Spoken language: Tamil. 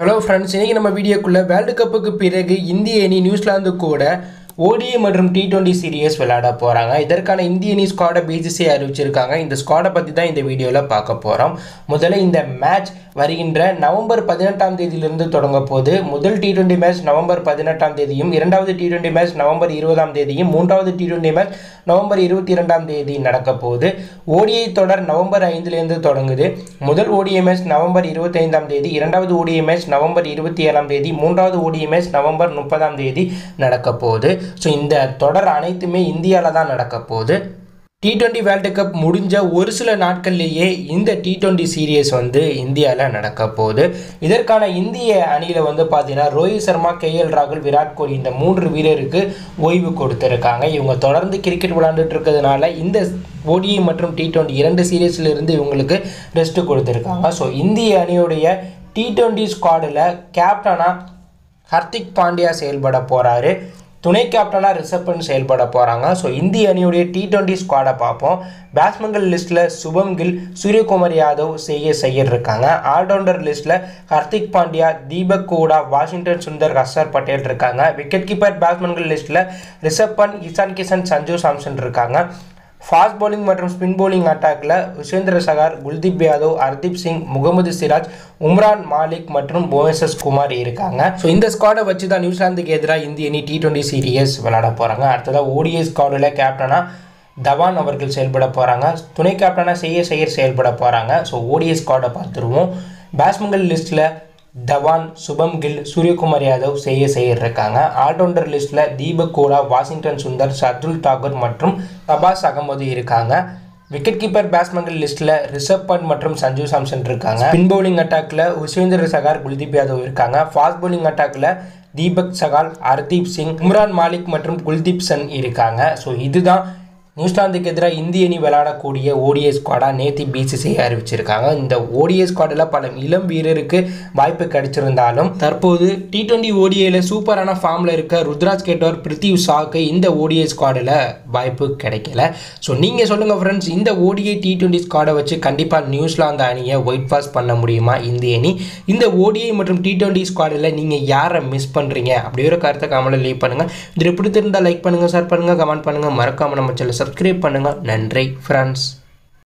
ஹலோ ஃப்ரெண்ட்ஸ் இன்றைக்கி நம்ம வீடியோக்குள்ளே வேர்ல்டு கப்புக்கு பிறகு இந்திய அணி நியூசிலாந்து கூட ஓடிஐ மற்றும் டி டுவெண்ட்டி சீரியஸ் விளையாட போகிறாங்க இதற்கான இந்திய அணி ஸ்குவாடை பிசிசி அறிவிச்சிருக்காங்க இந்த ஸ்குவாடை பற்றி தான் இந்த வீடியோவில் பார்க்க போகிறோம் முதல்ல இந்த மேட்ச் வருகின்ற நவம்பர் பதினெட்டாம் தேதியிலிருந்து தொடங்க போது முதல் டி டுவெண்ட்டி மேட்ச் நவம்பர் பதினெட்டாம் தேதியும் இரண்டாவது டி டுவெண்ட்டி மேட்ச் நவம்பர் இருபதாம் தேதியும் மூன்றாவது டி டுவெண்ட்டி மேட்ச் நவம்பர் இருபத்தி இரண்டாம் தேதி நடக்க போகுது ஓடிஐ தொடர் நவம்பர் ஐந்துலேருந்து தொடங்குது முதல் ஓடிஐ மேட்ச் நவம்பர் இருபத்தைந்தாம் தேதி இரண்டாவது ஓடிஐ மேட்ச் நவம்பர் இருபத்தி ஏழாம் தேதி மூன்றாவது ஓடிஐ மேட்ச் நவம்பர் முப்பதாம் தேதி நடக்க போகுது ஸோ இந்த தொடர் அனைத்துமே இந்தியாவில் தான் நடக்க போகுது டி டுவெண்ட்டி வேர்ல்டு கப் முடிஞ்ச ஒரு சில நாட்கள்லேயே இந்த டி டுவெண்ட்டி சீரியஸ் வந்து இந்தியாவில் நடக்க போகுது இதற்கான இந்திய அணியில் வந்து பார்த்தீங்கன்னா ரோஹித் சர்மா கே எல் ராகுல் விராட் கோலி இந்த மூன்று வீரருக்கு ஓய்வு கொடுத்துருக்காங்க இவங்க தொடர்ந்து கிரிக்கெட் விளையாண்டுட்டு இருக்கிறதுனால இந்த ஓடிஐ மற்றும் டி டுவெண்ட்டி இரண்டு சீரியஸில் இருந்து இவங்களுக்கு ரெஸ்ட் கொடுத்துருக்காங்க ஸோ இந்திய அணியுடைய டி டுவெண்ட்டி ஸ்குவாடில் கேப்டனாக ஹர்திக் பாண்டியா செயல்பட போகிறாரு துணை கேப்டனாக ரிஷப் பண்ட் செயல்பட போகிறாங்க ஸோ இந்திய அணியுடைய டி டுவெண்ட்டி ஸ்குவாடை பார்ப்போம் பேட்ஸ்மேன்கள் லிஸ்ட்டில் சுபம் கில் சூரியகுமார் யாதவ் செய்ய செய்யர் இருக்காங்க ஆல்ரவுண்டர் லிஸ்ட்டில் ஹர்திக் பாண்டியா தீபக் கூடா வாஷிங்டன் சுந்தர் ஹர்ஷர் பட்டேல் இருக்காங்க விக்கெட் கீப்பர் பேட்ஸ்மேன்கள் லிஸ்ட்டில் ரிஷப் பண்ட் இசான் கிஷன் சஞ்சு சாம்சன் இருக்காங்க ஃபாஸ்ட் பவுலிங் மற்றும் ஸ்பின் பவுலிங் அட்டாக்ல உஷேந்திர சகார் குல்தீப் யாதவ் ஹர்தீப் சிங் முகமது சிராஜ் உம்ரான் மாலிக் மற்றும் புவனேஸ்வர் குமார் இருக்காங்க ஸோ இந்த ஸ்குவாடை வச்சு தான் நியூசிலாந்துக்கு எதிராக இந்திய அணி டி டுவெண்ட்டி சீரியஸ் விளையாட போகிறாங்க அடுத்ததாக ஓடிஐ ஸ்குவாடில் கேப்டனாக தவான் அவர்கள் செயல்பட போகிறாங்க துணை கேப்டனாக செய்ய செய்யர் செயல்பட போகிறாங்க ஸோ ஓடிஐ ஸ்குவாடை பார்த்துருவோம் பேட்ஸ்மேன்கள் லிஸ்ட்டில் தவான் சுபம் கில் சூரியகுமார் யாதவ் செய்ய செய்ய இருக்காங்க ஆல்ரவுண்டர் லிஸ்ட்டில் தீபக் கோலா வாஷிங்டன் சுந்தர் சர்துல் தாக்கூர் மற்றும் தபாஸ் அகமது இருக்காங்க விக்கெட் கீப்பர் பேட்ஸ்மேன்கள் லிஸ்ட்டில் ரிஷப் பண்ட் மற்றும் சஞ்சு சாம்சன் இருக்காங்க ஸ்பின் பவுலிங் அட்டாக்ல உஷேந்திர சகார் குல்தீப் யாதவ் இருக்காங்க ஃபாஸ்ட் பவுலிங் அட்டாக்ல தீபக் சகால் ஹர்தீப் சிங் உம்ரான் மாலிக் மற்றும் குல்தீப் சன் இருக்காங்க ஸோ இதுதான் நியூசிலாந்துக்கு எதிராக இந்திய அணி விளையாடக்கூடிய ஓடிஐ ஸ்குவாடாக நேத்தி பிசிசி அறிவிச்சிருக்காங்க இந்த ஓடிஐ ஸ்குவாடில் பல இளம் வீரருக்கு வாய்ப்பு கிடைச்சிருந்தாலும் தற்போது டி டுவெண்ட்டி ஓடிஐயில் சூப்பரான ஃபார்மில் இருக்க ருத்ராஜ் கேட்டோர் பிரித்திவ் ஷாக்கு இந்த ஓடிஐ ஸ்குவாடில் வாய்ப்பு கிடைக்கல ஸோ நீங்கள் சொல்லுங்கள் ஃப்ரெண்ட்ஸ் இந்த ஓடிஐ டி டுவெண்ட்டி ஸ்குவாடை வச்சு கண்டிப்பாக நியூசிலாந்து அணியை ஒயிட் பாஸ் பண்ண முடியுமா இந்திய அணி இந்த ஓடிஐ மற்றும் டி டுவெண்ட்டி ஸ்குவாடில் நீங்கள் யாரை மிஸ் பண்ணுறீங்க அப்படி ஒரு கருத்தை கமெண்ட்டில் லீவ் பண்ணுங்கள் இது பிடித்திருந்தால் லைக் பண்ணுங்கள் ஷேர் பண்ணுங்கள் கமெண்ட் பண்ணுங்கள் மறக்காமல் நம்ம சேனல் சப்ஸ்கிரைப் பண்ணுங்கள் நன்றி ஃப்ரெண்ட்ஸ்